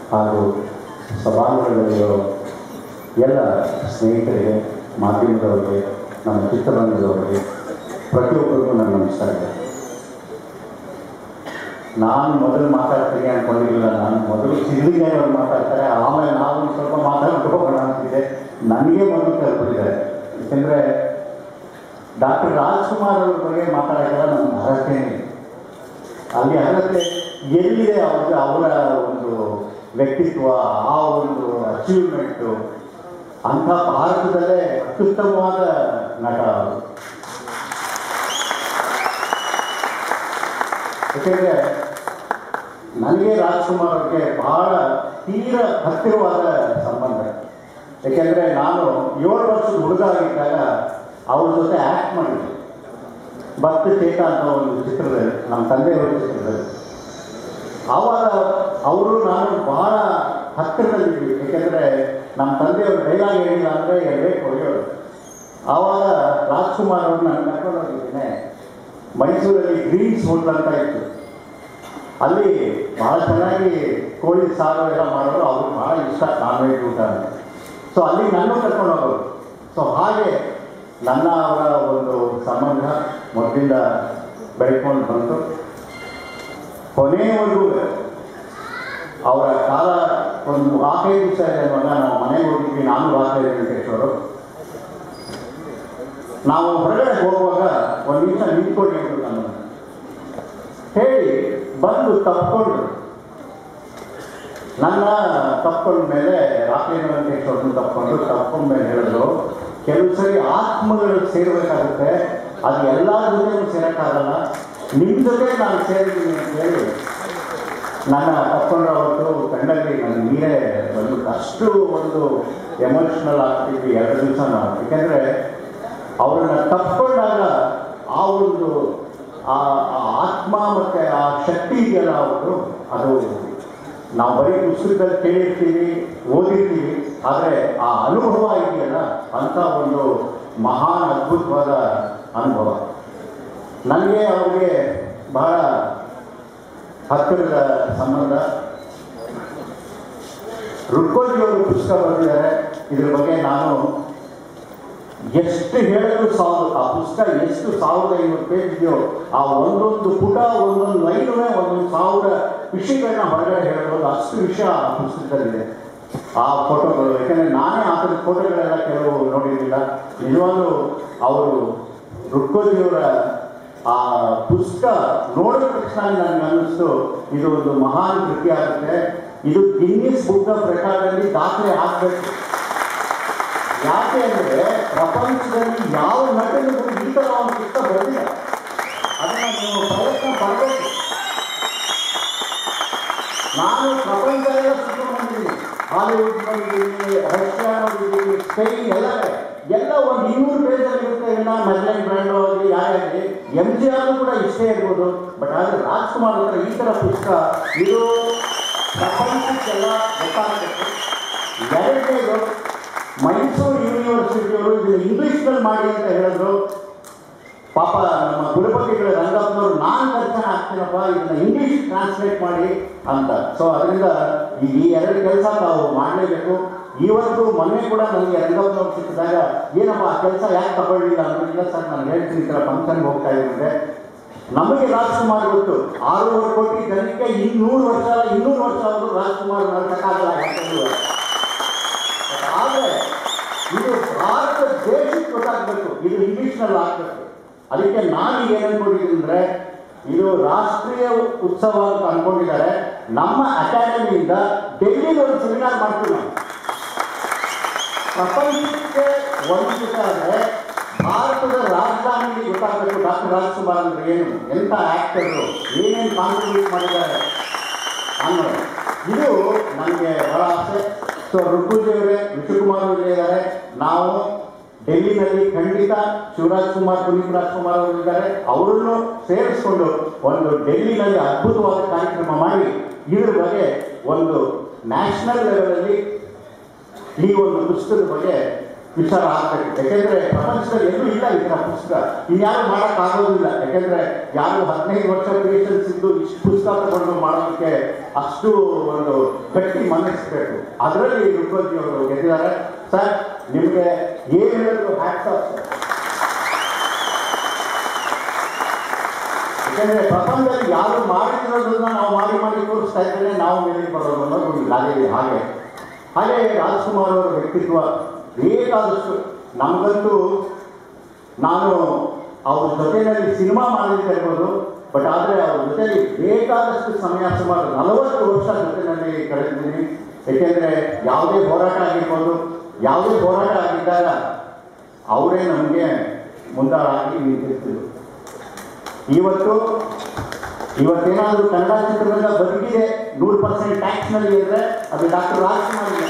ಹಾಗೂ ಸಭಾಂಗಣದಲ್ಲಿರೋ ಎಲ್ಲ ಸ್ನೇಹಿತರಿಗೆ ಮಾಧ್ಯಮದವರಿಗೆ ನಮ್ಮ ಚಿತ್ರರಂಗದವರಿಗೆ ಪ್ರತಿಯೊಬ್ಬರಿಗೂ ನನ್ನ ನಮಸ್ಕಾರ ಇದೆ ನಾನು ಮೊದಲು ಮಾತಾಡ್ತೀನಿ ಅಂದ್ಕೊಂಡಿರಲಿಲ್ಲ ನಾನು ಮೊದಲು ಸಿದ್ದಿಗೆ ಅವರು ಮಾತಾಡ್ತಾರೆ ಆಮೇಲೆ ನಾವು ಒಂದು ಸ್ವಲ್ಪ ಮಾತಾಡ್ಕೊಂಡು ಹೋಗೋಣ ಅಂತಿದೆ ನನಗೆ ಮೊದಲು ಕಲ್ಪಿದ್ದಾರೆ ಯಾಕೆಂದರೆ ಡಾಕ್ಟರ್ ರಾಜ್ಕುಮಾರ್ ಅವ್ರ ಬಗ್ಗೆ ಮಾತಾಡೋಕ್ಕೆಲ್ಲ ನನ್ನ ಅರ್ಹತೆನೇ ಇಲ್ಲ. ಅಲ್ಲಿ ಅರ್ಹತೆ ಎಲ್ಲಿದೆ ಅವ್ರಿಗೆ ಅವರ ಒಂದು ವ್ಯಕ್ತಿತ್ವ ಆ ಒಂದು ಅಚೀವ್ಮೆಂಟು ಅಂಥ ಭಾರತದಲ್ಲೇ ಅತ್ಯುತ್ತಮವಾದ ನಟ ಅವರು ಯಾಕೆಂದರೆ ನನಗೆ ರಾಜ್ಕುಮಾರ್ ಅವ್ರಿಗೆ ಬಹಳ ತೀರ ಹತ್ತಿರವಾದ ಸಂಬಂಧ ಯಾಕೆಂದರೆ ನಾನು ಏಳು ವರ್ಷದ ಹುಡುಗ ಆಗಿದ್ದಾಗ ಅವ್ರ ಜೊತೆ ಆ್ಯಕ್ಟ್ ಮಾಡಿದ್ದೆ ಭಕ್ತಿ ಚೇತ ಅಂತ ಒಂದು ಚಿತ್ರದಲ್ಲಿ ನಮ್ಮ ತಂದೆಯವರ ಚಿತ್ರದಲ್ಲಿ ಆವಾಗ ಅವರು ನಾನು ಬಹಳ ಹತ್ತಿರದಲ್ಲಿದ್ವಿ ಯಾಕೆಂದರೆ ನಮ್ಮ ತಂದೆಯವರು ಡೈಲಾಗ್ ಹೇಳಿಲ್ಲ ಅಂದರೆ ಎರಡೇ ಕೊಯ್ಯೋರು ಆವಾಗ ರಾಜ್ಕುಮಾರ್ ಅವ್ರನ್ನ ಕರ್ಕೊಂಡು ಹೋಗಿದ್ದೇನೆ ಮೈಸೂರಲ್ಲಿ ಗ್ರೀನ್ಸ್ ಹೋಟ್ಲ್ ಅಂತ ಇತ್ತು ಅಲ್ಲಿ ಭಾಳ ಚೆನ್ನಾಗಿ ಕೋಳಿ ಸಾರು ಎಲ್ಲ ಮಾಡೋರು ಅವ್ರಿಗೆ ಭಾಳ ಇಷ್ಟ ನಾನ್ ವೆಜ್ ಊಟ ಅಂತ ಸೊ ಅಲ್ಲಿ ನನ್ನ ಕರ್ಕೊಂಡು ಹೋಗೋರು ಸೊ ಹಾಗೆ ನನ್ನ ಅವರ ಒಂದು ಸಂಬಂಧ ಮೊದಲಿಂದ ಬೆಳ್ಕೊಂಡು ಬಂತು ಕೊನೆಯವರೆಗೂ ಅವರ ಕಾಲ ಒಂದು ನಾಲ್ಕೈದು ದಿವಸ ಇದೆ ಅನ್ನುವಾಗ ನಾವು ಮನೆಗೆ ಹೋಗಿದ್ವಿ ನಾನು ರಾತ್ರಿ ವೆಂಕಟೇಶ್ವರು ನಾವು ಹೊರಗಡೆ ಹೋಗುವಾಗ ಒಂದು ನಿಮಿಷ ನಿಂತ್ಕೊಂಡು ಅಂತ ನಮ್ಮನ್ನು ಹೇಳಿ ಬಂದು ತಪ್ಪಿಕೊಂಡ್ರು ನನ್ನ ತಪ್ಕೊಂಡ ಮೇಲೆ ರಾತ್ರಿ ವೆಂಕಟೇಶ್ವರನ್ನು ತಪ್ಕೊಂಡು ತಪ್ಕೊಂಡ ಮೇಲೆ ಹೇಳಿದ್ರು ಕೆಲವು ಸರಿ ಆತ್ಮಗಳು ಸೇರಬೇಕಾಗುತ್ತೆ ಅದು ಎಲ್ಲ ಜೊತೆಗೂ ಸೇರೋಕ್ಕಾಗಲ್ಲ ನಿಮ್ಮ ಜೊತೆ ನಾನು ಸೇರಿದ್ದೀನಿ ಅಂತ ಹೇಳಿ ನನ್ನ ತಪ್ಕೊಂಡು ಅವತ್ತು ಕಣ್ಣಲ್ಲಿ ನನ್ನ ನೀರೇ ಬಂದು ಅಷ್ಟು ಒಂದು ಎಮೋಷ್ನಲ್ ಆಗ್ತಿದ್ವಿ ಎರಡು ದಿವಸ ನಾವು ಯಾಕೆಂದರೆ ಅವ್ರನ್ನ ತಪ್ಪಿಕೊಂಡಾಗ ಆ ಒಂದು ಆ ಆ ಆತ್ಮ ಮತ್ತು ಆ ಶಕ್ತಿ ಇದೆಯಲ್ಲ ಅವರು ಅದು ನಾವು ಬರೀ ಪುಸ್ತಕದಲ್ಲಿ ಕೇಳಿರ್ತೀವಿ ಓದಿರ್ತೀವಿ ಆದರೆ ಆ ಅನುಭವ ಇದೆಯಲ್ಲ ಅಂಥ ಒಂದು ಮಹಾನ್ ಅದ್ಭುತವಾದ ಅನುಭವ ನನಗೆ ಅವ್ರಿಗೆ ಬಹಳ ಹತ್ತಿರದ ಸಂಬಂಧ ರುಕ್ಕೋಜಿಯವರು ಪುಸ್ತಕ ಬರೆದಿದ್ದಾರೆ ಇದ್ರ ಬಗ್ಗೆ ನಾನು ಎಷ್ಟು ಹೇಳಿದ್ರು ಸಾಲದು ಆ ಪುಸ್ತಕ ಎಷ್ಟು ಸಾವಿರದ ಐನೂರು ಪೇಜ್ ಇದೆಯೋ ಆ ಒಂದೊಂದು ಪುಟ ಒಂದೊಂದು ಲೈನುವೇ ಒಂದೊಂದು ಸಾವಿರ ವಿಷಯಗಳನ್ನ ಹೊರಗಡೆ ಹೇಳಬಹುದು ಅಷ್ಟು ವಿಷಯ ಆ ಪುಸ್ತಕದಲ್ಲಿದೆ ಆ ಫೋಟೋಗಳು ಯಾಕಂದರೆ ನಾನೇ ಆ ಥರದ ಫೋಟೋಗಳೆಲ್ಲ ಕೆಲವು ನೋಡಿರಲಿಲ್ಲ ನಿಜವಾಗ್ಲೂ ಅವರು ರುಕ್ಕೋಜಿಯವರ ಆ ಪುಸ್ತಕ ನೋಡಿದ ತಕ್ಷಣ ನನಗೆ ಅನ್ನಿಸ್ತು ಇದು ಒಂದು ಮಹಾನ್ ಕೃತಿ ಆಗುತ್ತೆ ಇದು ಗಿನ್ನಿಸ್ ಬುಕ್ ಆಫ್ ರೆಕಾರ್ಡಲ್ಲಿ ದಾಖಲೆ ಆಗಬೇಕು ಯಾಕೆ ಅಂದರೆ ಪ್ರಪಂಚದಲ್ಲಿ ಯಾವ ನಟನಿಗೂ ಈ ಥರ ಒಂದು ಪುಸ್ತಕ ಬರಲಿಲ್ಲ ಅದನ್ನು ನೀವು ಪ್ರಯತ್ನ ಪಡಬೇಕು ನಾನು ಪ್ರಪಂಚ ಎಲ್ಲ ಸುತ್ತಕೊಂಡು ಬಂದಿದ್ದೀನಿ ಹಾಲಿವುಡ್ ಬಂದಿದ್ದೀನಿ ರಷ್ಯಾ ನೋಡಿದ್ದೀನಿ ಸ್ಪೇನ್ ಎಲ್ಲ ಎಲ್ಲ ಒಂದು ಇನ್ನೂರು ಪೇಜಲ್ಲಿ ಇರುತ್ತೆ ಇನ್ನ ಮೆರ್ಲೈನ್ ಬ್ರ್ಯಾಂಡ್ ಆಗಲಿ ಯಾರಾಗಲಿ ಎಮ್ ಜಿ ಆರ್ ಕೂಡ ಇಷ್ಟೇ ಇರ್ಬೋದು ಬಟ್ ಆದರೆ ರಾಜ್ಕುಮಾರ್ ಹತ್ರ ಈ ಥರ ಪುಸ್ತಕ ಇದು ಪ್ರಪಂಚಕ್ಕೆಲ್ಲ ಗೊತ್ತಾಗಬೇಕು ಎರಡನೇದು ಮೈಸೂರು ಯೂನಿವರ್ಸಿಟಿಯವರು ಇದನ್ನು ಇಂಗ್ಲೀಷ್ನಲ್ಲಿ ಮಾಡಿ ಅಂತ ಹೇಳಿದ್ರು ಪಾಪ ನಮ್ಮ ಕುಲಪತಿಗಳ ರಂಗಪ್ಪನವರು ನಾನು ದರ್ಶನ ಆಗ್ತೀನಪ್ಪ ಇದನ್ನ ಇಂಗ್ಲೀಷ್ ಟ್ರಾನ್ಸ್ಲೇಟ್ ಮಾಡಿ ಅಂತ ಸೊ ಅದರಿಂದ ಈ ಈ ಎರಡು ಕೆಲಸ ತಾವು ಮಾಡಲೇಬೇಕು ಇವತ್ತು ಮೊನ್ನೆ ಕೂಡ ನನಗೆ ರಂಗಪ್ಪನವ್ರು ಸಿಕ್ಕಿದಾಗ ಏನಪ್ಪ ಆ ಕೆಲಸ ಯಾಕೆ ತಗೊಳ್ಳಿಲ್ಲ ಅನ್ನೋದಿಲ್ಲ ಸರ್ ನಾನು ಹೇಳ್ತೀನಿ ಈ ಥರ ಫಂಕ್ಷನ್ಗೆ ಹೋಗ್ತಾ ಇದ್ದೆ ನಮಗೆ ರಾಜ್ಕುಮಾರ್ ಗೊತ್ತು ಆರೂವರೆ ಕೋಟಿ ಜನಕ್ಕೆ ಇನ್ನೂರು ವರ್ಷ ಅಲ್ಲ ಇನ್ನೂರು ವರ್ಷ ಆದರೂ ರಾಜ್ಕುಮಾರ್ ನಡ್ಸಕ್ಕಾಗಲ್ಲ ಅಂತ ಹೇಳುವ ಆದರೆ ಇದು ಭಾರತ ದೇಶಕ್ಕೆ ಗೊತ್ತಾಗಬೇಕು ಇದು ಇಂಗ್ಲೀಷ್ನಲ್ಲಿ ಆಗಬೇಕು ಅದಕ್ಕೆ ನಾನು ಏನು ಅನ್ಕೊಂಡಿದ್ದೀನಿ ಅಂದರೆ ಇದು ರಾಷ್ಟ್ರೀಯ ಉತ್ಸವ ಅಂತ ಅನ್ಕೊಂಡಿದ್ದಾರೆ ನಮ್ಮ ಅಕಾಡೆಮಿಯಿಂದ ಡೆಲ್ಲಿಗೆ ಒಂದು ಸೆಮಿನಾರ್ ಮಾಡ್ತೀವಿ ನಾವು ಪ್ರಪಂಚಕ್ಕೆ ಒಂದಿದ್ದಾರೆ ಭಾರತದ ರಾಜಧಾನಿಗೆ ಗೊತ್ತಾಗಬೇಕು ಡಾಕ್ಟರ್ ರಾಜ್ಕುಮಾರ್ ಅಂದ್ರೆ ಏನು ಎಂಥ ಆ್ಯಕ್ಟರು ಏನೇನು ಕಾಂಟ್ರಿಬ್ಯೂಟ್ ಮಾಡಿದ್ದಾರೆ ಅನ್ನೋದು ಇದು ನನಗೆ ಬಹಳ ಆಸೆ ಸೊ ರುಕ್ಕುಜಿಯವರೇ ವಿಶ್ವಕುಮಾರ್ ಅವರು ಇದ್ದಾರೆ ನಾವು ಡೆಲ್ಲಿನಲ್ಲಿ ಖಂಡಿತ ಶಿವರಾಜ್ ಕುಮಾರ್ ಪುನೀತ್ ರಾಜ್ಕುಮಾರ್ ಅವರು ಇದ್ದಾರೆ ಅವರನ್ನು ಸೇರಿಸ್ಕೊಂಡು ಒಂದು ಡೆಲ್ಲಿನಲ್ಲಿ ಅದ್ಭುತವಾದ ಕಾರ್ಯಕ್ರಮ ಮಾಡಿ ಇದ್ರ ಬಗ್ಗೆ ಒಂದು ನ್ಯಾಷನಲ್ ಲೆವೆಲಲ್ಲಿ ಈ ಒಂದು ಪುಸ್ತಕದ ಬಗ್ಗೆ ವಿಚಾರ ಆಗ್ಬೇಕು ಯಾಕೆಂದ್ರೆ ಪ್ರಪಂಚದಲ್ಲಿ ಎಲ್ಲೂ ಇಲ್ಲ ಈ ಥರ ಪುಸ್ತಕ ಇನ್ಯಾರು ಮಾಡೋಕ್ಕಾಗೋದಿಲ್ಲ ಯಾಕೆಂದ್ರೆ ಯಾರು ಹದಿನೈದು ವರ್ಷ ಪೇಷನ್ಸ್ ಇದ್ದು ಇಷ್ಟು ಪುಸ್ತಕ ತಗೊಂಡು ಮಾಡೋದಕ್ಕೆ ಅಷ್ಟು ಒಂದು ಗಟ್ಟಿ ಮನಸ್ಬೇಕು ಅದರಲ್ಲಿ ರುಕ್ಕೋಜಿ ಅವರು ಗೆದ್ದಿದ್ದಾರೆ ಸರ್ ನಿಮಗೆ ಏನು ಹೇಳಿದ್ರು ಹ್ಯಾಟ್ಸ್ ಆಫ್ ಸರ್ ಯಾಕೆಂದ್ರೆ ಪ್ರಪಂಚದಲ್ಲಿ ಯಾರು ಮಾಡಿರೋದನ್ನ ನಾವು ಮಾಡಿ ಮಾಡಿ ತೋರಿಸ್ತಾ ಇದ್ದೇನೆ ನಾವು ಮೇಲೆ ಬರೋದು ಅನ್ನೋದು ಒಂದು ಗಾದೆ ಇದೆ ಹಾಗೆ ಹಾಗೆ ರಾಜ್ಕುಮಾರ್ ಅವರ ವ್ಯಕ್ತಿತ್ವ ಬೇಕಾದಷ್ಟು ನಮಗಂತೂ ನಾನು ಅವ್ರ ಜೊತೆಯಲ್ಲಿ ಸಿನಿಮಾ ಮಾಡಿದ್ದೆ ಇರ್ಬೋದು ಬಟ್ ಆದರೆ ಅವ್ರ ಜೊತೆಲಿ ಬೇಕಾದಷ್ಟು ಸಮಯ ಸುಮಾರು ನಲವತ್ತು ವರ್ಷ ಜೊತೆಯಲ್ಲಿ ಕಳೆದಿದ್ದೀನಿ ಏಕೆಂದರೆ ಯಾವುದೇ ಹೋರಾಟ ಆಗಿರ್ಬೋದು ಯಾವುದೇ ಹೋರಾಟ ಆಗಿದ್ದಾಗ ಅವರೇ ನಮಗೆ ಮುಂದಾಳಾಗಿ ನಿಂತಿರ್ತಿದ್ರು ಇವತ್ತು ಇವತ್ತೇನಾದರೂ ಕನ್ನಡ ಚಿತ್ರರಂಗ ಬದುಕಿದೆ ನೂರು ಪರ್ಸೆಂಟ್ ಟ್ಯಾಕ್ಸ್ನಲ್ಲಿ ಇದ್ರೆ ಅದು ಡಾಕ್ಟರ್ ರಾಜ್ಕುಮಾರ್ ಇಲ್ಲ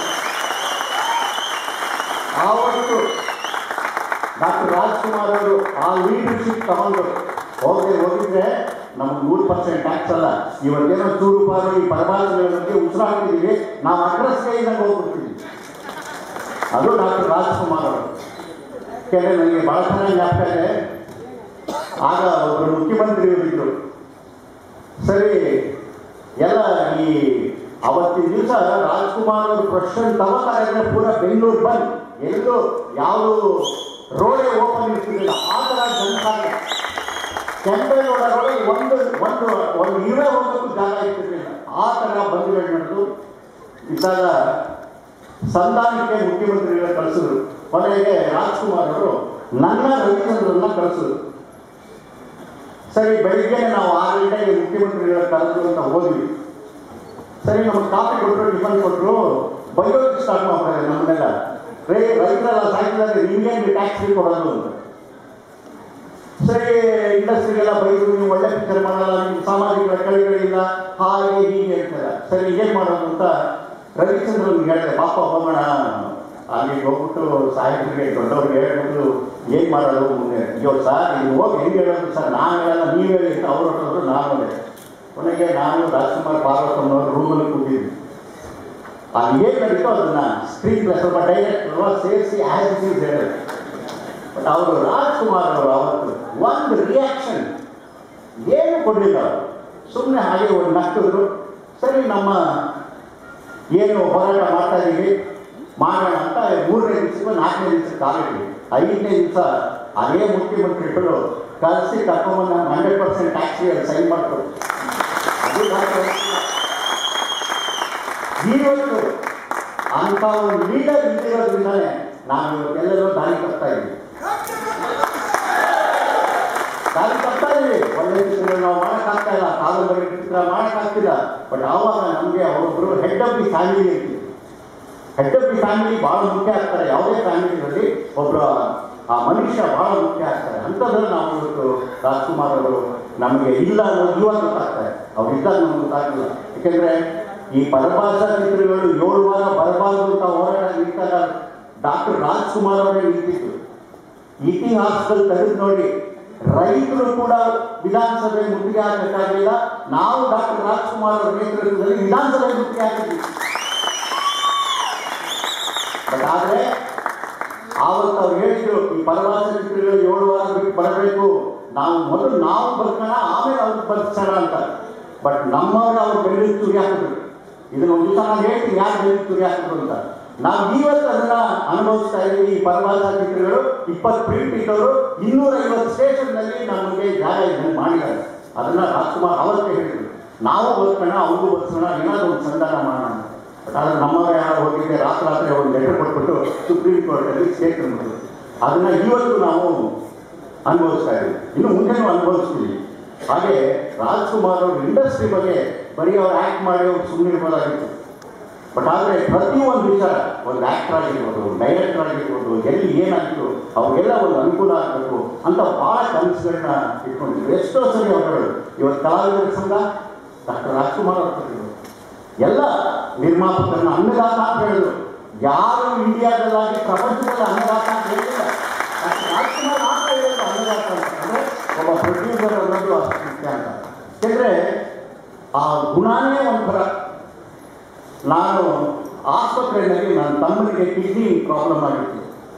ಆವತ್ತು ಡಾಕ್ಟರ್ ರಾಜ್ಕುಮಾರ್ ಅವರು ಆ ಲೀಡರ್ಶಿಪ್ ತಗೊಂಡು ಹೋಗದೆ ಹೋಗಿದ್ರೆ ನಮ್ಗೆ ನೂರು ಪರ್ಸೆಂಟ್ ಟ್ಯಾಕ್ಸ್ ಅಲ್ಲ ಇವತ್ತೇನೋ ಚೂರು ಪಾರು ಈ ಪರಭಾಷೆಗಳ ಬಗ್ಗೆ ಉಸಿರಾಡ್ತಿದ್ದೀವಿ ನಾವು ಅಡ್ರೆಸ್ ಕೈಯಿಂದ ಹೋಗ್ಬಿಡ್ತೀವಿ ಅದು ಡಾಕ್ಟರ್ ರಾಜ್ಕುಮಾರ್ ಅವರು ಯಾಕೆಂದರೆ ನನಗೆ ಭಾಳ ಚೆನ್ನಾಗಿ ಜ್ಞಾಪಕ ಇದೆ ಆಗ ಒಬ್ಬರು ಮುಖ್ಯಮಂತ್ರಿಯವರಿದ್ದರು ಸರಿ ಎಲ್ಲ ಈ ಅವತ್ತಿನ ದಿವಸ ರಾಜ್ಕುಮಾರ್ ಅವರು ಪ್ರಶ್ನೆ ತಗೋತಾರೆ ಅಂದ್ರೆ ಪೂರ ಬೆಂಗಳೂರು ಬಂದ್ ಎಲ್ಲೂ ಯಾವುದು ರೋಡೇ ಓಪನ್ ಇರ್ತಿರ್ಲಿಲ್ಲ ಆ ಥರ ಜನಸಾಗರ ಕೆಂಪೇಗೌಡರೊಳಗೆ ಒಂದು ಒಂದು ಒಂದು ಇರುವೆ ಹೋಗೋಕ್ಕೂ ಜಾಗ ಇರ್ತಿರ್ಲಿಲ್ಲ ಆ ಥರ ಬಂದ್ಗಳು ನಡೆದು ಇದ್ದಾಗ ಸಂಧಾನಕ್ಕೆ ಮುಖ್ಯಮಂತ್ರಿಗಳ ಕಳಿಸಿದ್ರು ಕೊನೆಗೆ ರಾಜ್ಕುಮಾರ್ ಅವರು ನನ್ನ ರವಿಚಂದ್ರನ್ನ ಕಳಿಸಿದ್ರು ಸರಿ ಬೆಳಿಗ್ಗೆ ನಾವು ಆರು ಗಂಟೆಗೆ ಮುಖ್ಯಮಂತ್ರಿಗಳ ಕರೆದು ಅಂತ ಹೋದ್ವಿ ಸರಿ ನಮಗೆ ಕಾಫಿ ಕೊಟ್ಟರು ಟಿಫನ್ ಕೊಟ್ಟರು ಬೈಯೋದಕ್ಕೆ ಸ್ಟಾರ್ಟ್ ಮಾಡ್ತಾರೆ ನಮ್ಮನ್ನೆಲ್ಲ ರೇ ರೈತರೆಲ್ಲ ಸಾಯ್ತಿದ್ದಾರೆ ನಿಮ್ಗೆ ಟ್ಯಾಕ್ಸ್ ಫ್ರೀ ಕೊಡೋದು ಅಂತ ಸರಿ ಇಂಡಸ್ಟ್ರಿಗೆಲ್ಲ ಬೈದು ನೀವು ಒಳ್ಳೆ ಪಿಕ್ಚರ್ ಮಾಡಲ್ಲ ನಿಮ್ಮ ಸಾಮಾಜಿಕ ಕಳಿಗಳಿಲ್ಲ ಹಾಗೆ ಹೀಗೆ ಹೇಳ್ತಾರೆ ಸರಿ ಏನ್ ಮಾಡೋದು ಅಂತ ರವಿಚಂದ್ರನ್ ಹೇಳಿದೆ ಪಾಪ ಹೋಗೋಣ ಅಲ್ಲಿ ಹೋಗ್ಬಿಟ್ಟು ಸಾಹಿತ್ಯರಿಗೆ ದೊಡ್ಡವ್ರಿಗೆ ಹೇಳ್ಬಿಟ್ಟು ಏನ್ ಮಾಡೋದು ಮುಂದೆ ಅಯ್ಯೋ ಸರ್ ನೀವು ಹೋಗಿ ಹೆಂಗೆ ಹೇಳೋದು ಸರ್ ನಾನು ಹೇಳಲ್ಲ ನೀವು ಹೇಳಿ ಅಂತ ಅವ್ರು ಹೊರಟೋದ್ರು ನಾನು ಹೇಳಿದೆ ಕೊನೆಗೆ ನಾನು ರಾಜ್ಕುಮಾರ್ ಪಾರ್ವತಮ್ಮನವರು ರೂಮಲ್ಲಿ ಕೂತಿದ್ವಿ ಅಲ್ಲಿ ಏನು ನಡೀತೋ ಅದನ್ನ ಸ್ಕ್ರೀನ್ ಪ್ಲೇ ಸ್ವಲ್ಪ ಡೈರೆಕ್ಟ್ ಸೇರಿಸಿ ಆಸ್ ಇಟ್ ಈಸ್ ಹೇಳಿದ್ರು ಬಟ್ ಅವರು ರಾಜ್ಕುಮಾರ್ ಅವರು ಅವತ್ತು ಒಂದು ರಿಯಾಕ್ಷನ್ ಏನು ಕೊಡಲಿಲ್ಲ ಅವರು ಸುಮ್ಮನೆ ಹಾಗೆ ಒಂದು ನಕ್ಕಿದ್ರು ಸರಿ ನಮ್ಮ ಏನು ಹೋರಾಟ ಮಾಡ್ತಾ ಇದ್ದೀವಿ ಮಾಡೋಣ ಅಂತ ಮೂರನೇ ದಿವಸಕ್ಕೆ ನಾಲ್ಕನೇ ದಿವಸಕ್ಕೆ ಕಾಲಿಟ್ವಿ ಐದನೇ ದಿವಸ ಅದೇ ಮುಖ್ಯಮಂತ್ರಿಗಳು ಕಳಿಸಿ ಕರ್ಕೊಂಬಂದು ಹಂಡ್ರೆಡ್ ಪರ್ಸೆಂಟ್ ಟ್ಯಾಕ್ಸ್ ಸೈನ್ ಮಾಡ್ತಾರೆ ಅದು ಡಾಕ್ಟರ್ ಇವತ್ತು ಅಂತ ಒಂದು ಲೀಡರ್ ಇದ್ದಿರೋದ್ರಿಂದಲೇ ನಾನು ಇವತ್ತೆಲ್ಲರೂ ದಾರಿ ತಪ್ತಾ ಇದ್ದೀವಿ ದಾರಿ ತಪ್ತಾ ಇದೀವಿ ಒಳ್ಳೆ ಚಿತ್ರ ನಾವು ಮಾಡೋಕ್ಕಾಗ್ತಾ ಇಲ್ಲ ಕಾದಂಬರಿ ಚಿತ್ರ ಮಾಡೋಕ್ಕಾಗ್ತಿಲ್ಲ ಬಟ್ ಆವಾಗ ನಮಗೆ ಅವರೊಬ್ಬರು ಹೆಡ್ ಆಫ್ ದಿ ಫ್ಯಾಮಿಲಿ ಇರ್ತೀವಿ ಹೆಡ್ ಆಫ್ ದಿ ಫ್ಯಾಮಿಲಿ ಭಾಳ ಮುಖ್ಯ ಆಗ್ತಾರೆ ಯಾವುದೇ ಫ್ಯಾಮಿಲಿನಲ್ಲಿ ಒಬ್ಬರು ಆ ಮನುಷ್ಯ ಭಾಳ ಮುಖ್ಯ ಆಗ್ತಾರೆ ಅಂಥದ್ರಲ್ಲಿ ನಾವು ಇವತ್ತು ರಾಜ್ಕುಮಾರ್ ಅವರು ನಮಗೆ ಇಲ್ಲ ಅನ್ನೋದು ಇವಾಗ ಗೊತ್ತಾಗ್ತಾರೆ ಅವ್ರು ಇದ್ದಾಗ ನಮ್ಗೆ ಗೊತ್ತಾಗಲಿಲ್ಲ ಯಾಕೆಂದರೆ ಈ ಪರಭಾಷಾ ಚಿತ್ರಗಳು ಏಳು ವಾರ ಬರಬಾರದು ಅಂತ ಹೋರಾಟ ನಿಂತಾಗ ಡಾಕ್ಟರ್ ರಾಜ್ಕುಮಾರ್ ಅವರೇ ನಿಂತಿತ್ತು ಇತಿಹಾಸದಲ್ಲಿ ತೆಗೆದು ನೋಡಿ ರೈತರು ಕೂಡ ವಿಧಾನಸಭೆ ಮುತ್ತಿಗೆ ಹಾಕಕ್ಕಾಗಲಿಲ್ಲ ನಾವು ಡಾಕ್ಟರ್ ರಾಜ್ಕುಮಾರ್ ಅವರ ನೇತೃತ್ವದಲ್ಲಿ ವಿಧಾನಸಭೆ ಮುತ್ತಿಗೆ ಹಾಕಿದ್ವಿ ಬಟ್ ಆದರೆ ಆವತ್ತು ಅವ್ರು ಹೇಳಿದ್ರು ಈ ಪರವಾಸ ಚಿತ್ರಗಳು ಏಳು ವಾರ ಬಿಟ್ಟು ಬರಬೇಕು ನಾವು ಮೊದಲು ನಾವು ಬರ್ಕೋಣ ಆಮೇಲೆ ಅವ್ರಿಗೆ ಬರ್ಸೋಣ ಅಂತ ಬಟ್ ನಮ್ಮವ್ರು ಅವ್ರು ಬೆಳ್ಳಿ ತುರಿ ಹಾಕಿದ್ರು ಇದನ್ನ ಒಂದು ದಿವಸ ನಾನು ಹೇಳ್ತೀನಿ ಯಾರು ಬೆಳ್ಳಿ ತುರಿ ಹಾಕಿದ್ರು ಅಂತ ನಾವು ಇವತ್ತು ಅದನ್ನ ಅನುಭವಿಸ್ತಾ ಇದ್ದೀವಿ ಈ ಪರವಾಸ ಚಿತ್ರಗಳು ಇಪ್ಪತ್ತು ಪ್ರಿಂಟ್ ಇದ್ದವರು ಇನ್ನೂರೈವತ್ತು ಸ್ಟೇಷನ್ನಲ್ಲಿ ನಮಗೆ ಜಾಗ ಇದನ್ನು ಮಾಡಿದ್ದಾರೆ ಅದನ್ನ ರಾಜ್ಕುಮಾರ್ ಅವತ್ತೇ ಹೇಳಿದ್ರು ನಾವು ಬರ್ಕೋಣ ಅವ್ರಿಗೂ ಬರ್ಸೋಣ ಏನಾದ್ರು ಒಂದು ಸಂಧಾನ ಮಾಡೋಣ ಅಂತ ಬಟ್ ಆದರೆ ನಮ್ಮವರೇ ಯಾರು ಹೋಗಿದ್ದೆ ರಾತ್ರಿ ರಾತ್ರಿ ಒಂದು ಲೆಟರ್ ಕೊಟ್ಬಿಟ್ಟು ಸುಪ್ರೀಂ ಕೋರ್ಟಲ್ಲಿ ಸ್ಟೇಟ್ ಮಾಡಿದ್ರು ಅದನ್ನ ಇವತ್ತು ನಾವು ಅನುಭವಿಸ್ತಾ ಇದ್ದೀವಿ ಇನ್ನು ಮುಂದೆನೂ ಅನುಭವಿಸ್ತೀವಿ ಹಾಗೆ ರಾಜ್ಕುಮಾರ್ ಅವ್ರ ಇಂಡಸ್ಟ್ರಿ ಬಗ್ಗೆ ಬರೀ ಅವ್ರು ಆ್ಯಕ್ಟ್ ಮಾಡಿ ಅವ್ರು ಸುಮ್ಮನೆ ಇರ್ಬೋದಾಗಿತ್ತು ಬಟ್ ಆದರೆ ಪ್ರತಿಯೊಂದು ವಿಚಾರ ಒಂದು ಆ್ಯಕ್ಟರ್ ಆಗಿರ್ಬೋದು ಡೈರೆಕ್ಟರ್ ಆಗಿರ್ಬೋದು ಎಲ್ಲಿ ಏನಾಗಿತ್ತು ಅವ್ರಿಗೆಲ್ಲ ಒಂದು ಅನುಕೂಲ ಆಗಬೇಕು ಅಂತ ಭಾಳ ಕನಸುಗಳನ್ನ ಇಟ್ಕೊಂಡಿದ್ರು ಎಷ್ಟೋ ಸರಿ ಅವರು ಇವತ್ತು ಕಲಾವಿದರ ಸಂಘ ಡಾಕ್ಟರ್ ರಾಜ್ಕುಮಾರ್ ಅವ್ರ ಕೊಟ್ಟಿದ್ರು ಎಲ್ಲ ನಿರ್ಮಾಪಕರನ್ನ ಅನ್ನದಾತ ಅಂತ ಹೇಳಿದ್ರು ಯಾರು ಇಂಡಿಯಾದಲ್ಲಾಗಿ ಪ್ರಪಂಚದಲ್ಲಿ ಅನ್ನದಾತ ಅಂತ ಹೇಳಿಲ್ಲ ಡಾಕ್ಟರ್ ರಾಜ್ಕುಮಾರ್ ಮಾತ್ರ ಹೇಳಿದ್ರು ಅನ್ನದಾತ ಅಂತ ಅಂದರೆ ಒಬ್ಬ ಪ್ರೊಡ್ಯೂಸರ್ ಅನ್ನೋದು ಅಷ್ಟು ಮುಖ್ಯ ಅಂತ ಯಾಕೆಂದರೆ ಆ ಗುಣನೇ ಒಂಥರ ನಾನು ಆಸ್ಪತ್ರೆಯಲ್ಲಿ ನನ್ನ ತಮ್ಮನಿಗೆ ಕಿಡ್ನಿ ಪ್ರಾಬ್ಲಮ್ ಆಗಿತ್ತು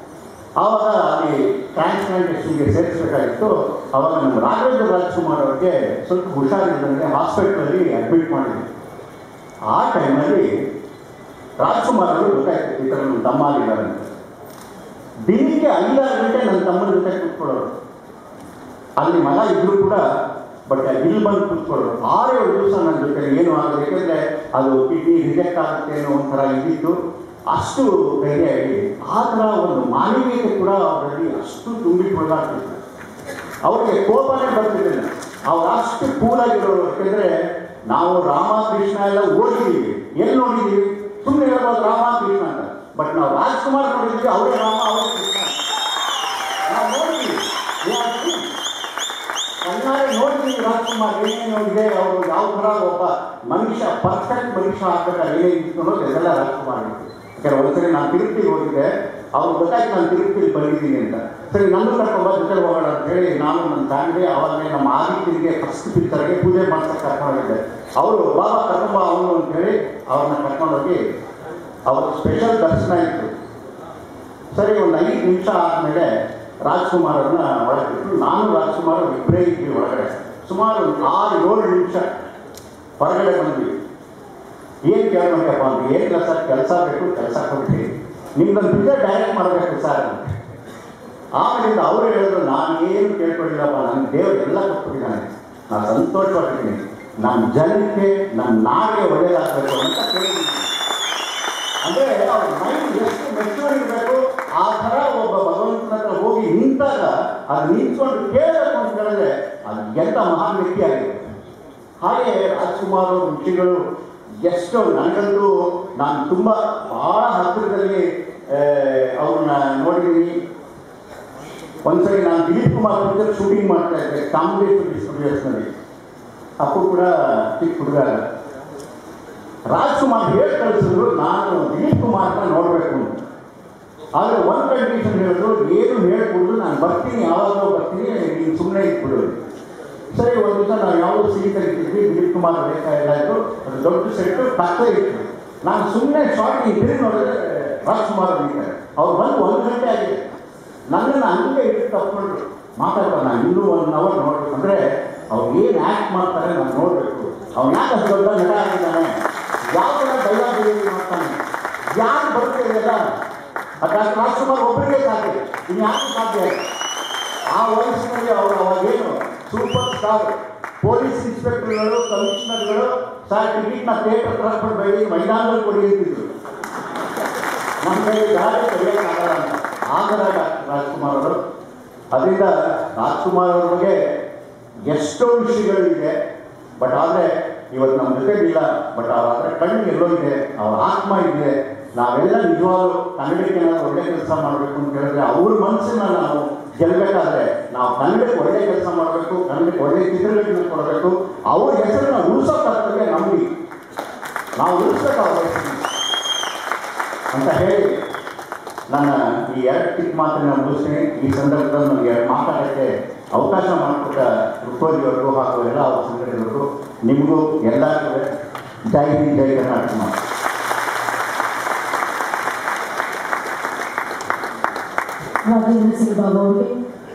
ಆವಾಗ ಅಲ್ಲಿ ಟ್ರಾನ್ಸ್ಪ್ಲಾಂಟೇಷನ್ಗೆ ಸೇರಿಸಬೇಕಾಗಿತ್ತು ಆವಾಗ ನಮ್ಮ ರಾಘವೇಂದ್ರ ರಾಜ್ಕುಮಾರ್ ಅವ್ರಿಗೆ ಸ್ವಲ್ಪ ಹುಷಾರಿದ್ದಂಗೆ ಹಾಸ್ಪಿಟ್ಲಲ್ಲಿ ಅಡ್ಮಿಟ್ ಮಾಡಿದ್ರು ಆ ಟೈಮಲ್ಲಿ ರಾಜ್ಕುಮಾರ್ ಅವರು ಗೊತ್ತಾಯ್ತು ಈ ಥರ ನಮ್ಮ ತಮ್ಮ ಆಗಿದ್ದಾರೆ ಅಂತ ದಿನಕ್ಕೆ ಐದಾರು ಗಂಟೆ ನನ್ನ ತಮ್ಮನ ಜೊತೆ ಕೂತ್ಕೊಳ್ಳೋರು ಅಲ್ಲಿ ಮಗ ಇದ್ರು ಕೂಡ ಬಟ್ ಇಲ್ಲಿ ಬಂದು ಕೂತ್ಕೊಳ್ಳೋರು ಆರು ಏಳು ದಿವಸ ನನ್ನ ಜೊತೆ ಏನು ಆಗೋದು ಯಾಕೆಂದರೆ ಅದು ಕಿಡ್ನಿ ರಿಜೆಕ್ಟ್ ಆಗುತ್ತೆ ಅನ್ನೋ ಒಂಥರ ಇದ್ದಿತ್ತು ಅಷ್ಟು ಧೈರ್ಯವಾಗಿ ಆ ಥರ ಒಂದು ಮಾನವೀಯತೆ ಕೂಡ ಅವರಲ್ಲಿ ಅಷ್ಟು ತುಂಬಿಕೊಳ್ಳಾಗ್ತಿತ್ತು ಅವ್ರಿಗೆ ಕೋಪನೇ ಬರ್ತಿರಲಿಲ್ಲ ಅವ್ರು ಅಷ್ಟು ಕೂಲಾಗಿರೋರು ಯಾಕೆಂದರೆ ನಾವು ರಾಮ ಕೃಷ್ಣ ಎಲ್ಲ ಓದಿದ್ದೀವಿ ಎಲ್ಲಿ ನೋಡಿದ್ದೀವಿ ಸುಮ್ಮನೆ ಹೇಳ್ಬೋದು ರಾಮ ಕೃಷ್ಣ ಅಂತ ಬಟ್ ನಾವು ರಾಜ್ಕುಮಾರ್ ನೋಡಿದ್ವಿ ಅವರೇ ರಾಮ ಅವರೇ ಕೃಷ್ಣ ನಾವು ನೋಡಿದ್ದೀವಿ We have seen. ಕಣ್ಣಾರೆ ನೋಡಿದ್ದೀವಿ ರಾಜ್ಕುಮಾರ್ ಏನೇನು ಇದೆ ಅವರು ಯಾವ ಥರ ಒಬ್ಬ ಮನುಷ್ಯ ಪರ್ಫೆಕ್ಟ್ ಮನುಷ್ಯ ಆಗ್ಬೇಕಾದ್ರೆ ಏನೇನು ಇತ್ತು ಅನ್ನೋದು ಇದೆಲ್ಲ ರಾಜ್ಕುಮಾರ್ ಇತ್ತು ಯಾಕಂದ್ರೆ ಒಂದ್ಸರಿ ನಾನು ತಿರುಪತಿಗೆ ಹೋಗಿದ್ದೆ ಅವ್ರು ಗೊತ್ತಾಯ್ತು ನಾನು ತಿರುಪತಿಗೆ ಬಂದಿದ್ದೀನಿ ಅಂತ ಸರಿ ನನ್ನ ಕರ್ಕೊಂಬ ಜೊತೆ ಹೋಗೋಣ ಅಂತ ಹೇಳಿ ನಾನು ನನ್ನ ಫ್ಯಾಮಿಲಿ ಅವಾಗಲೇ ನಮ್ಮ ಆದಿತ್ಯನಿಗೆ ಫಸ್ಟ್ ಪಿಕ್ಚರ್ಗೆ ಪೂಜೆ ಮಾಡ್ಸಕ್ಕೆ ಕರ್ಕೊಂಡೋಗಿದ್ದೆ ಅವರು ಬಾಬಾ ಕರ್ಕೊಂಬ ಅವನು ಅಂತ ಹೇಳಿ ಅವ್ರನ್ನ ಕರ್ಕೊಂಡೋಗಿ ಅವ್ರ ಸ್ಪೆಷಲ್ ದರ್ಶನ ಇತ್ತು ಸರಿ ಒಂದು ಐದು ನಿಮಿಷ ಆದಮೇಲೆ ರಾಜ್ಕುಮಾರ್ ಅವ್ರನ್ನ ಒಳಗೆ ಬಿಟ್ಟು ನಾನು ರಾಜ್ಕುಮಾರ್ ಇಬ್ಬರೇ ಇದ್ವಿ ಒಳಗಡೆ ಸುಮಾರು ಒಂದು ಆರು ಏಳು ನಿಮಿಷ ಹೊರಗಡೆ ಬಂದ್ವಿ ಏನು ಕೇಳ್ಬೇಕಪ್ಪ ಅಂತ ಏನಿಲ್ಲ ಸರ್ ಕೆಲಸ ಬೇಕು ಕೆಲಸ ಕೊಡ್ತೀವಿ ನಿಮ್ದೊಂದು ಪಿಕ್ಚರ್ ಡೈರೆಕ್ಟ್ ಮಾಡಬೇಕು ಸರ್ ಅಂತ ಆಮೇಲಿಂದ ಅವರು ಹೇಳಿದ್ರು ನಾನು ಏನು ಕೇಳ್ಕೊಂಡಿಲ್ಲಪ್ಪ ನನ್ನ ದೇವರು ಎಲ್ಲ ಕೊಟ್ಬಿಟ್ಟಿದ್ದಾನೆ ನಾನು ಸಂತೋಷವಾಗಿದ್ದೀನಿ ನಮ್ಮ ಜನಕ್ಕೆ ನಮ್ಮ ನಾಡಿಗೆ ಒಳ್ಳೆಯದಾಗಬೇಕು ಅಂತ ಕೇಳಿದ್ದೀನಿ ಅಂದ್ರೆ ಅವ್ರ ಮೈಂಡ್ ಎಷ್ಟು ಮೆಚೂರ್ ಇರಬೇಕು ಆ ಥರ ಒಬ್ಬ ಭಗವಂತನ ಹತ್ರ ಹೋಗಿ ನಿಂತಾಗ ಅದು ನಿಂತ್ಕೊಂಡು ಕೇಳಬೇಕು ಅಂತ ಹೇಳಿದ್ರೆ ಅದು ಎಂಥ ಮಹಾನ್ ವ್ಯಕ್ತಿ ಆಗಿದೆ ಹಾಗೆ ರಾಜ್ಕುಮಾರ್ ಅವ್ರ ರುಚಿಗಳು ಎಷ್ಟು ನನಗಂತೂ ನಾನು ತುಂಬ ಬಹಳ ಹತ್ತಿರದಲ್ಲಿ ಅವ್ರನ್ನ ನೋಡಿದ್ದೀನಿ ಒಂದ್ಸರಿ ನಾನು ದಿಲೀಪ್ ಕುಮಾರ್ ಜೊತೆ ಶೂಟಿಂಗ್ ಮಾಡ್ತಾ ಇದ್ದೆ ಚಾಮುಂಡೇಶ್ವರಿ ಸ್ಟುಡಿಯೋಸ್ನಲ್ಲಿ ಅಪ್ಪು ಕೂಡ ಚಿಕ್ಕ ಹುಡುಗ ರಾಜ್ಕುಮಾರ್ ಹೇಳಿ ಕಳಿಸಿದ್ರು ನಾನು ದಿಲೀಪ್ ಕುಮಾರ್ನ ನೋಡಬೇಕು ಅಂತ ಆದರೆ ಒಂದು ಕಂಡೀಷನ್ ಹೇಳಿದ್ರು ಏನು ಹೇಳ್ಕೊಡ್ದು ನಾನು ಬರ್ತೀನಿ ಯಾವಾಗಲೂ ಬರ್ತೀನಿ ನೀನು ಸುಮ್ಮನೆ ಇಟ್ಬಿಡು ಸರಿ ಒಂದು ದಿವಸ ನಾವು ಯಾವುದೋ ಸೀಟ್ ತೆಗಿತಿದ್ವಿ ದಿಲೀಪ್ ಕುಮಾರ್ ಬೇಕಾ ಎಲ್ಲ ಇತ್ತು ಅದು ದೊಡ್ಡ ಸೆಟ್ಟು ಕತ್ತೆ ಇತ್ತು ನಾನು ಸುಮ್ಮನೆ ಶಾರ್ಟ್ ಈ ತಿರುಗಿ ನೋಡಿದ್ರೆ ರಾಜ್ಕುಮಾರ್ ನಿಂತಾರೆ ಅವ್ರು ಬಂದು ಒಂದು ಗಂಟೆ ಆಗಿದೆ ನನ್ನನ್ನು ಹಂಗೆ ಇಟ್ಟು ತಪ್ಪಿಕೊಂಡ್ರು ಮಾತಾಡ್ತಾರೆ ನಾನು ಇನ್ನೂ ಒನ್ ಅವರ್ ನೋಡ್ಬೇಕು ಅಂದರೆ ಅವ್ರು ಏನು ಆ್ಯಕ್ಟ್ ಮಾಡ್ತಾರೆ ನಾನು ನೋಡಬೇಕು ಅವ್ನು ಯಾಕೆ ಅಷ್ಟು ದೊಡ್ಡ ನಟ ಆಗಿದ್ದಾನೆ ಯಾವ ಥರ ಡೈಲಾಗ್ ಡೆಲಿವರಿ ಮಾಡ್ತಾನೆ ಯಾರು ಬರ್ತಿರಲಿಲ್ಲ ಅದು ಡಾಕ್ಟರ್ ರಾಜ್ಕುಮಾರ್ ಒಬ್ಬರಿಗೆ ಸಾಧ್ಯ ಇನ್ನು ಯಾರು ಸಾಧ್ಯ ಇಲ್ಲ. ಆ ವಯಸ್ಸಿನಲ್ಲಿ ಅವರು ಅವಾಗೇನು ಸೂಪರ್ ಸ್ಟಾರ್ ಪೊಲೀಸ್ ಇನ್ಸ್ಪೆಕ್ಟರ್ಗಳು ಕಮಿಷನರ್ಗಳು ಸರ್ ಟಿಕೆಟ್ನ ಥಿಯೇಟರ್ ತರಿಸ್ಕೊಡ್ಬೇಡಿ ಮೈದಾನದಲ್ಲಿ ಕೊಡಿ ಅಂತಿದ್ರು ನಮ್ಮ ಕೈ ಗಾಳಿ ತೆಗೆಯೋಕ್ಕಾಗಲ್ಲ ಅಂತ ಆಗಲ್ಲ ಡಾಕ್ಟರ್ ರಾಜ್ಕುಮಾರ್ ಅವರು ಅದರಿಂದ ರಾಜ್ಕುಮಾರ್ ಅವ್ರ ಬಗ್ಗೆ ಎಷ್ಟೋ ವಿಷಯಗಳಿದೆ ಬಟ್ ಆದರೆ ಇವತ್ತು ನಮ್ಮ ಜೊತೆಗಿಲ್ಲ ಬಟ್ ಅವ್ರ ಹತ್ರ ಕಣ್ಣು ಎಲ್ಲೋ ಇದೆ ಅವ್ರ ಆತ್ಮ ಇದೆ ನಾವೆಲ್ಲ ನಿಜವಾಗ್ಲೂ ಕನ್ನಡಕ್ಕೆ ಏನಾದ್ರು ಒಳ್ಳೆ ಕೆಲಸ ಮಾಡಬೇಕು ಅಂತ ಹೇಳಿದ್ರೆ ಅವ್ರ ಮನಸ್ಸನ್ನ ನಾವು ಗೆಲ್ಲಬೇಕಾದ್ರೆ ನಾವು ಕನ್ನಡಕ್ಕೆ ಒಳ್ಳೆ ಕೆಲಸ ಮಾಡಬೇಕು ಕನ್ನಡಕ್ಕೆ ಒಳ್ಳೆ ಚಿತ್ರಗಳನ್ನು ಕೊಡಬೇಕು ಅವ್ರ ಹೆಸರನ್ನ ಉಳಿಸೋ ಕರ್ತವ್ಯ ನಮಗೆ ನಾವು ಉಳಿಸ್ಬೇಕು ಅವ್ರ ಹೆಸರನ್ನ ಅಂತ ಹೇಳಿ ನನ್ನ ಈ ಎರಡು ಚಿಕ್ಕ ಮಾತನ್ನ ಮುಗಿಸ್ತೀನಿ ಈ ಸಂದರ್ಭದಲ್ಲಿ ನನಗೆ ಮಾತಾಡೋಕ್ಕೆ ಅವಕಾಶ ಮಾಡಿಕೊಟ್ಟ ರುಕ್ಕೋಜಿಯವ್ರಿಗೂ ಹಾಗೂ ಎಲ್ಲ ಅವ್ರ ಸಂಘಟನೆಗಳಿಗೂ ನಿಮಗೂ ಎಲ್ಲರಿಗೂ ಜೈ ಹಿಂದ್ ಜೈ ಕರ್ನಾಟಕ ಮಾತು ರಾಜೇಂದ್ರ ಸಿಂಗ್ ಬಾಬು ಅವರಿಗೆ